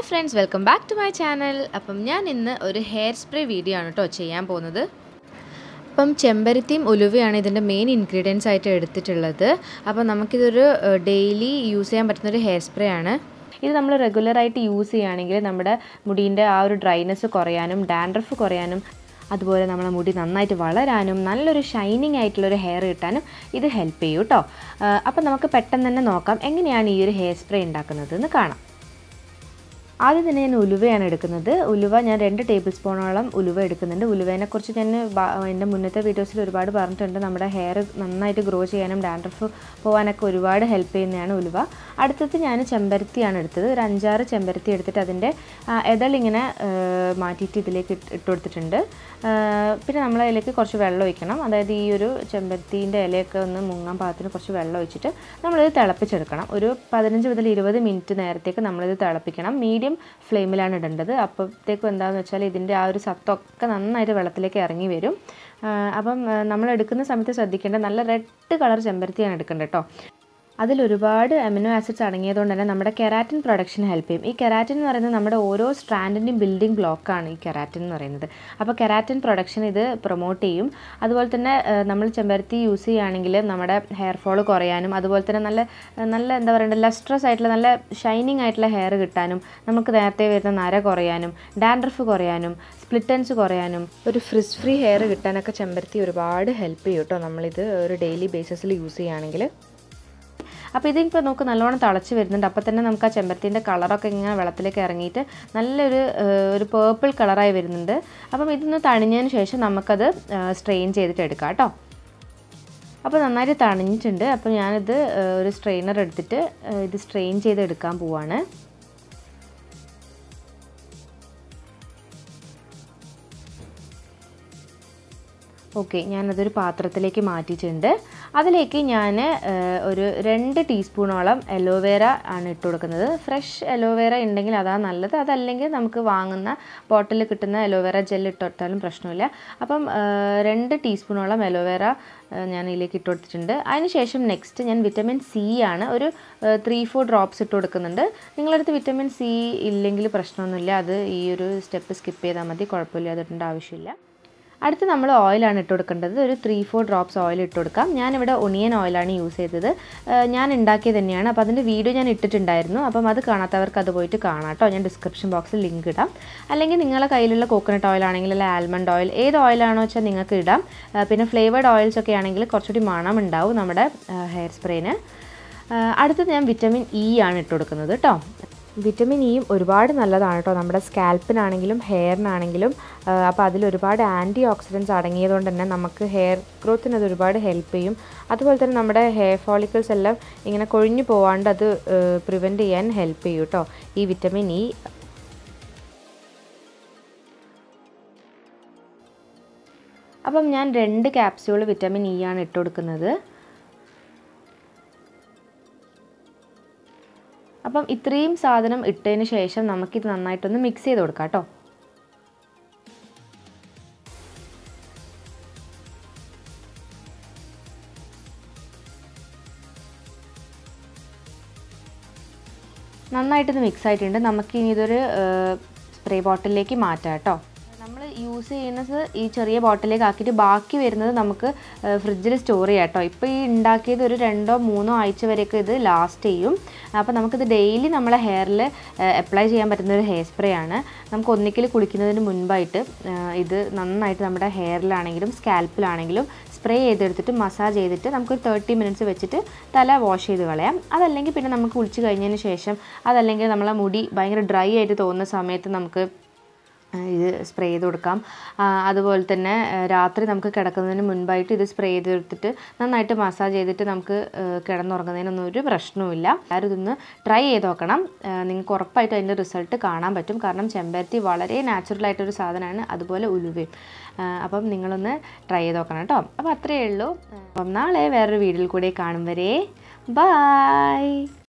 friends welcome back to my channel അപ്പം ഞാൻ ഇന്ന് ഒരു ഹെയർ സ്പ്രേ വീഡിയോ ആണ് കേട്ടോ ചെയ്യാൻ പോകുന്നത് അപ്പം ചെമ്പരത്തിയും ഉലുവയാണ് ഇതിൻ്റെ മെയിൻ ഇൻഗ്രീഡിയൻസ് ആയിട്ട് എടുത്തിട്ടുള്ളത് അപ്പം നമുക്കിതൊരു ഡെയിലി യൂസ് ചെയ്യാൻ പറ്റുന്നൊരു ഹെയർ സ്പ്രേ ആണ് ഇത് നമ്മൾ റെഗുലറായിട്ട് യൂസ് ചെയ്യുകയാണെങ്കിൽ നമ്മുടെ മുടീൻ്റെ ആ ഒരു ഡ്രൈനെസ് കുറയാനും ഡാൻഡ്രഫ് കുറയാനും അതുപോലെ നമ്മളെ മുടി നന്നായിട്ട് വളരാനും നല്ലൊരു ഷൈനിങ് ആയിട്ടുള്ളൊരു ഹെയർ കിട്ടാനും ഇത് ഹെൽപ്പ് ചെയ്യും കേട്ടോ അപ്പം നമുക്ക് പെട്ടെന്ന് തന്നെ നോക്കാം എങ്ങനെയാണ് ഈ ഒരു ഹെയർ സ്പ്രേ ഉണ്ടാക്കുന്നത് എന്ന് കാണാം ആദ്യം തന്നെ ഞാൻ ഉലുവയാണ് എടുക്കുന്നത് ഉലുവ ഞാൻ രണ്ട് ടേബിൾ സ്പൂണോളം ഉലുവ എടുക്കുന്നുണ്ട് ഉലുവേനെക്കുറിച്ച് ഞാൻ എൻ്റെ മുന്നത്തെ വീഡിയോസിൽ ഒരുപാട് പറഞ്ഞിട്ടുണ്ട് നമ്മുടെ ഹെയർ നന്നായിട്ട് ഗ്രോ ചെയ്യാനും ഡാൻഡ്രഫ് പോകാനൊക്കെ ഒരുപാട് ഹെൽപ്പ് ചെയ്യുന്നതാണ് ഉലുവ അടുത്തത് ഞാൻ ചെമ്പരത്തിയാണ് എടുത്തത് ഒരു അഞ്ചാറ് ചെമ്പരത്തി എടുത്തിട്ട് അതിൻ്റെ എതളിങ്ങനെ മാറ്റിയിട്ട് ഇതിലേക്ക് ഇട്ട് കൊടുത്തിട്ടുണ്ട് പിന്നെ നമ്മൾ അതിലേക്ക് കുറച്ച് വെള്ളം ഒഴിക്കണം അതായത് ഈ ഒരു ചെമ്പരത്തീൻ്റെ ഇലയൊക്കെ ഒന്ന് മുങ്ങാൻ പാകത്തിന് കുറച്ച് വെള്ളം ഒഴിച്ചിട്ട് നമ്മളിത് തിളപ്പിച്ചെടുക്കണം ഒരു പതിനഞ്ച് മുതൽ ഇരുപത് മിനിറ്റ് നേരത്തേക്ക് നമ്മളിത് തിളപ്പിക്കണം മീഡിയം ഫ്ലെയിമിലാണ് ഇടേണ്ടത് അപ്പോഴത്തേക്കും എന്താണെന്ന് വെച്ചാൽ ഇതിൻ്റെ ആ ഒരു സത്തൊക്കെ നന്നായിട്ട് വെള്ളത്തിലേക്ക് ഇറങ്ങി വരും അപ്പം നമ്മൾ എടുക്കുന്ന സമയത്ത് ശ്രദ്ധിക്കേണ്ട നല്ല റെഡ് കളർ ചെമ്പരത്തിയാണ് എടുക്കേണ്ടത് കേട്ടോ അതിൽ ഒരുപാട് അമിനോ ആസിഡ്സ് അടങ്ങിയതുകൊണ്ട് തന്നെ നമ്മുടെ കെരാറ്റിൻ പ്രൊഡക്ഷൻ ഹെൽപ്പ് ചെയ്യും ഈ കെരാറ്റിൻ എന്ന് പറയുന്നത് നമ്മുടെ ഓരോ സ്ട്രാൻഡിൻ്റെയും ബിൽഡിംഗ് ബ്ലോക്കാണ് ഈ കെരാറ്റിൻ എന്ന് പറയുന്നത് അപ്പോൾ കെരാറ്റിൻ പ്രൊഡക്ഷൻ ഇത് പ്രൊമോട്ട് ചെയ്യും അതുപോലെ തന്നെ നമ്മൾ ചെമ്പരത്തി യൂസ് ചെയ്യുകയാണെങ്കിൽ നമ്മുടെ ഹെയർ ഫോൾ കുറയാനും അതുപോലെ തന്നെ നല്ല നല്ല എന്താ പറയുക ലസ്ട്രസ് ആയിട്ടുള്ള നല്ല ഷൈനിങ് ആയിട്ടുള്ള ഹെയർ കിട്ടാനും നമുക്ക് നേരത്തെ വരുന്ന നര കുറയാനും ഡാൻഡ്രഫ് കുറയാനും സ്പ്ലിറ്റൻസ് കുറയാനും ഒരു ഫ്രിസ് ഫ്രീ ഹെയർ കിട്ടാനൊക്കെ ചെമ്പരത്തി ഒരുപാട് ഹെൽപ്പ് ചെയ്യും കേട്ടോ നമ്മളിത് ഒരു ഡെയിലി ബേസിസിൽ യൂസ് ചെയ്യുകയാണെങ്കിൽ അപ്പോൾ ഇതിപ്പോൾ നമുക്ക് നല്ലോണം തിളച്ച് വരുന്നുണ്ട് അപ്പോൾ തന്നെ നമുക്ക് ആ ചെമ്പരത്തിൻ്റെ കളറൊക്കെ ഇങ്ങനെ വെള്ളത്തിലേക്ക് ഇറങ്ങിയിട്ട് നല്ലൊരു ഒരു പേർപ്പിൾ കളറായി വരുന്നുണ്ട് അപ്പം ഇതൊന്ന് തണിഞ്ഞതിന് ശേഷം നമുക്കത് സ്ട്രെയിൻ ചെയ്തിട്ട് എടുക്കാം കേട്ടോ അപ്പോൾ നന്നായിട്ട് തണിഞ്ഞിട്ടുണ്ട് അപ്പോൾ ഞാനിത് ഒരു സ്ട്രെയിനർ എടുത്തിട്ട് ഇത് സ്ട്രെയിൻ ചെയ്ത് എടുക്കാൻ പോവാണ് ഓക്കെ ഞാനതൊരു പാത്രത്തിലേക്ക് മാറ്റിയിട്ടുണ്ട് അതിലേക്ക് ഞാൻ ഒരു രണ്ട് ടീസ്പൂണോളം എലോവേര ആണ് ഇട്ട് കൊടുക്കുന്നത് ഫ്രഷ് എലോവേര ഉണ്ടെങ്കിൽ അതാണ് നല്ലത് അതല്ലെങ്കിൽ നമുക്ക് വാങ്ങുന്ന ബോട്ടിൽ കിട്ടുന്ന എലോവേര ജെൽ ഇട്ടിട്ടാലും പ്രശ്നമില്ല അപ്പം രണ്ട് ടീസ്പൂണോളം എലോവേര ഞാൻ ഇതിലേക്ക് ഇട്ട് കൊടുത്തിട്ടുണ്ട് അതിനുശേഷം നെക്സ്റ്റ് ഞാൻ വിറ്റമിൻ സി ആണ് ഒരു ത്രീ ഫോർ ഡ്രോപ്സ് ഇട്ട് കൊടുക്കുന്നുണ്ട് നിങ്ങളടുത്ത് വിറ്റമിൻ സി ഇല്ലെങ്കിൽ പ്രശ്നമൊന്നുമില്ല അത് ഈ ഒരു സ്റ്റെപ്പ് സ്കിപ്പ് ചെയ്താൽ മതി കുഴപ്പമില്ല അതിടേണ്ട ആവശ്യമില്ല അടുത്ത് നമ്മൾ ഓയിലാണ് ഇട്ട് കൊടുക്കേണ്ടത് ഒരു ത്രീ ഫോർ ഡ്രോപ്സ് ഓയിൽ ഇട്ട് കൊടുക്കാം ഞാനിവിടെ ഒണിയൻ ഓയിലാണ് യൂസ് ചെയ്തത് ഞാൻ ഉണ്ടാക്കിയത് തന്നെയാണ് അപ്പോൾ അതിൻ്റെ വീഡിയോ ഞാൻ ഇട്ടിട്ടുണ്ടായിരുന്നു അപ്പം അത് കാണാത്തവർക്ക് അത് പോയിട്ട് കാണാം കേട്ടോ ഞാൻ ഡിസ്ക്രിപ്ഷൻ ബോക്സിൽ ലിങ്ക് ഇടാം അല്ലെങ്കിൽ നിങ്ങളുടെ കയ്യിലുള്ള കോക്കനട്ട് ഓയിൽ ആണെങ്കിൽ അല്ലെങ്കിൽ ആൽമണ്ട് ഓയിൽ ഏത് ഓയിലാണോ വെച്ചാൽ നിങ്ങൾക്ക് ഇടാം പിന്നെ ഫ്ലേവേർഡ് ഓയിൽസ് ഒക്കെ ആണെങ്കിൽ കുറച്ചുകൂടി മണം ഉണ്ടാവും നമ്മുടെ ഹെയർ സ്പ്രേന് അടുത്തത് ഞാൻ വിറ്റമിൻ ഇ ആണ് ഇട്ട് കൊടുക്കുന്നത് കേട്ടോ വിറ്റമിൻ ഇയും ഒരുപാട് നല്ലതാണ് കേട്ടോ നമ്മുടെ സ്കാൽപ്പിനാണെങ്കിലും ഹെയറിനാണെങ്കിലും അപ്പോൾ അതിൽ ഒരുപാട് ആൻറ്റി ഓക്സിഡൻസ് അടങ്ങിയതുകൊണ്ട് തന്നെ നമുക്ക് ഹെയർ ഗ്രോത്തിന് അത് ഒരുപാട് ഹെൽപ്പ് ചെയ്യും അതുപോലെ തന്നെ നമ്മുടെ ഹെയർ ഫോളിക്കിൾസ് എല്ലാം ഇങ്ങനെ കൊഴിഞ്ഞു പോവാണ്ട് അത് പ്രിവെൻറ്റ് ചെയ്യാൻ ഹെൽപ്പ് ചെയ്യും കേട്ടോ ഈ വിറ്റമിൻ ഇ അപ്പം ഞാൻ രണ്ട് ക്യാപ്സ്യൂൾ വിറ്റമിൻ ഇ ആണ് ഇട്ട് കൊടുക്കുന്നത് അപ്പം ഇത്രയും സാധനം ഇട്ടതിന് ശേഷം നമുക്കിത് നന്നായിട്ടൊന്ന് മിക്സ് ചെയ്ത് കൊടുക്കാം കേട്ടോ നന്നായിട്ടത് മിക്സ് ആയിട്ടുണ്ട് നമുക്കിനി ഇതൊരു സ്പ്രേ ബോട്ടിലേക്ക് മാറ്റാം കേട്ടോ നമ്മൾ യൂസ് ചെയ്യുന്നത് ഈ ചെറിയ ബോട്ടിലേക്ക് ആക്കിയിട്ട് ബാക്കി വരുന്നത് നമുക്ക് ഫ്രിഡ്ജിൽ സ്റ്റോർ ചെയ്യാം കേട്ടോ ഇപ്പോൾ ഈ ഉണ്ടാക്കിയത് ഒരു രണ്ടോ മൂന്നോ ആഴ്ച വരെയൊക്കെ ഇത് ലാസ്റ്റ് ചെയ്യും അപ്പോൾ നമുക്കിത് ഡെയിലി നമ്മളെ ഹെയറിൽ അപ്ലൈ ചെയ്യാൻ പറ്റുന്ന ഒരു ഹെയർ സ്പ്രേ ആണ് നമുക്ക് ഒന്നിക്കൽ കുളിക്കുന്നതിന് മുൻപായിട്ട് ഇത് നന്നായിട്ട് നമ്മുടെ ഹെയറിലാണെങ്കിലും സ്കാൽപ്പിലാണെങ്കിലും സ്പ്രേ ചെയ്തെടുത്തിട്ട് മസാജ് ചെയ്തിട്ട് നമുക്കൊരു തേർട്ടി മിനിറ്റ്സ് വെച്ചിട്ട് തല വാഷ് ചെയ്ത് കളയാം അതല്ലെങ്കിൽ പിന്നെ നമുക്ക് കുളിച്ച് കഴിഞ്ഞതിന് ശേഷം അതല്ലെങ്കിൽ നമ്മളെ മുടി ഭയങ്കര ഡ്രൈ ആയിട്ട് തോന്നുന്ന സമയത്ത് നമുക്ക് ഇത് സ്പ്രേ ചെയ്ത് കൊടുക്കാം അതുപോലെ തന്നെ രാത്രി നമുക്ക് കിടക്കുന്നതിന് മുൻപായിട്ട് ഇത് സ്പ്രേ ചെയ്തെടുത്തിട്ട് നന്നായിട്ട് മസാജ് ചെയ്തിട്ട് നമുക്ക് കിടന്നുറങ്ങുന്നതിനൊന്നും ഒരു പ്രശ്നവുമില്ല എല്ലാവരും ഇതൊന്ന് ട്രൈ ചെയ്ത് നോക്കണം നിങ്ങൾക്ക് ഉറപ്പായിട്ടും അതിൻ്റെ റിസൾട്ട് കാണാൻ പറ്റും കാരണം ചെമ്പരത്തി വളരെ നാച്ചുറൽ ആയിട്ടൊരു സാധനമാണ് അതുപോലെ ഉലുവയും അപ്പം നിങ്ങളൊന്ന് ട്രൈ ചെയ്ത് നോക്കണം കേട്ടോ അപ്പോൾ അത്രയേ ഉള്ളൂ അപ്പം നാളെ വേറൊരു വീഡിയോയിൽ കൂടെ കാണും വരെ ബായ്